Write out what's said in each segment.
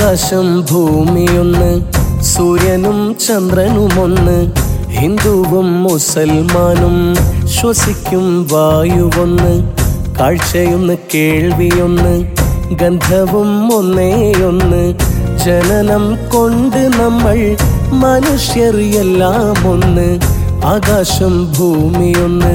ആകാശം ഭൂമിയൊന്ന് സൂര്യനും ചന്ദ്രനുമൊന്ന് ഹിന്ദുവും മുസൽമാനും ശ്വസിക്കും വായുവൊന്ന് കാഴ്ചയൊന്ന് കേൾവിയൊന്ന് ഗന്ധവും ഒന്നേയൊന്ന് ജനനം കൊണ്ട് നമ്മൾ മനുഷ്യർ എല്ലാം ഒന്ന് ആകാശം ഭൂമിയൊന്ന്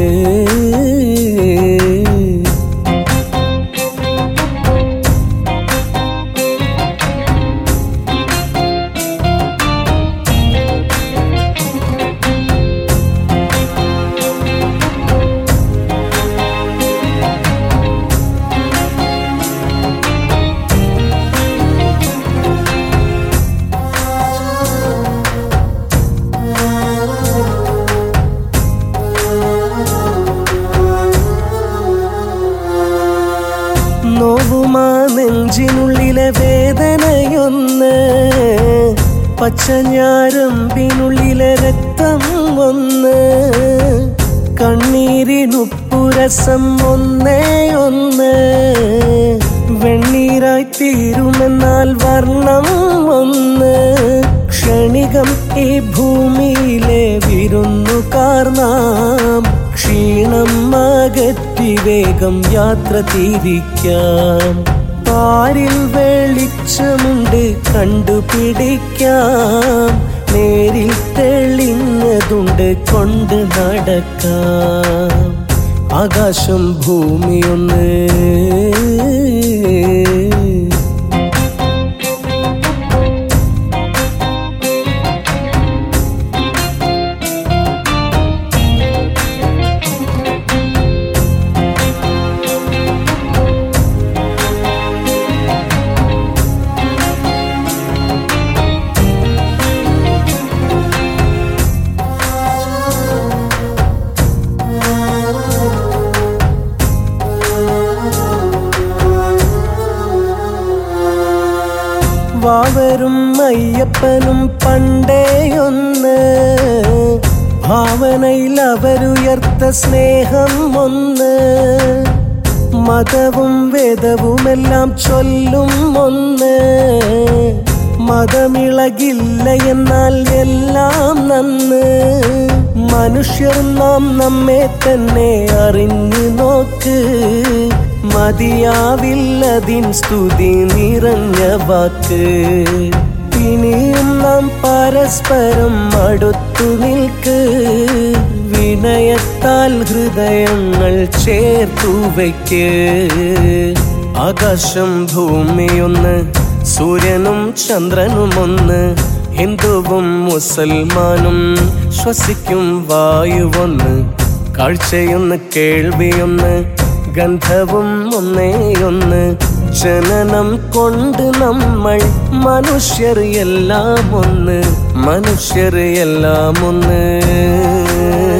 നോവുമാ നെഞ്ചിനുള്ളിലെ വേദനയൊന്ന് പച്ചഞ്ഞാരമ്പിനുള്ളിലെ രക്തം ഒന്ന് കണ്ണീരിനുപ്പുരസം ഒന്നേ ഒന്ന് വെണ്ണീരായി തീരുമെന്നാൽ വർണ്ണം ഒന്ന് ക്ഷണികം ഈ ഭൂമിയിലെ വിരുന്നുകാർ നാം ക്ഷീണം അകറ്റി വേഗം യാത്ര തിരിക്കാം പാരിൽ വെളിച്ചമുണ്ട് കണ്ടുപിടിക്കാം നേരിൽ തെളിഞ്ഞതുണ്ട് കൊണ്ട് നടക്കാം ആകാശം ഭൂമിയൊന്ന് വാവരും അയ്യപ്പനും പണ്ടേയൊന്ന് ഭാവനയിൽ അവരുയർത്ത സ്നേഹം ഒന്ന് മതവും വേദവുമെല്ലാം ചൊല്ലും ഒന്ന് മതമിളകില്ല എന്നാൽ എല്ലാം നന്ന് മനുഷ്യർ നാം നമ്മെ തന്നെ അറിഞ്ഞു നോക്ക് മതിയാവില്ലതിൻ സ്തുതി നിറഞ്ഞ വാക്ക് ഇനിയും നാം പരസ്പരം അടുത്തു നിൽക്ക് വിനയത്താൽ ഹൃദയങ്ങൾ ചേർത്തു വയ്ക്ക് ആകാശം ഭൂമിയൊന്ന് സൂര്യനും ചന്ദ്രനും ഒന്ന് ഹിന്ദുവും മുസൽമാനും ശ്വസിക്കും വായുവൊന്ന് കാഴ്ചയൊന്ന് കേൾവിയൊന്ന് ഗന്ധവും ഒന്നേയൊന്ന് ജനനം കൊണ്ട് നമ്മൾ മനുഷ്യർ എല്ലാം ഒന്ന് മനുഷ്യർ എല്ലാം ഒന്ന്